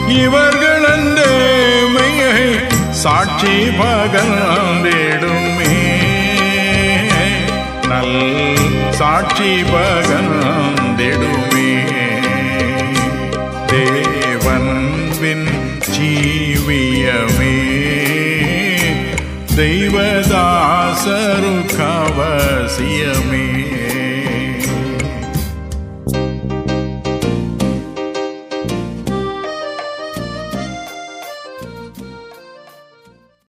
இவர்கள் அந்த மெய்யை சாட்சி பகர்ந்திடுமே நல் சாட்சி பகர்ந்திடுமே தேவன்பின் ஜீவியமே தெய்வதாசரு கவசியமே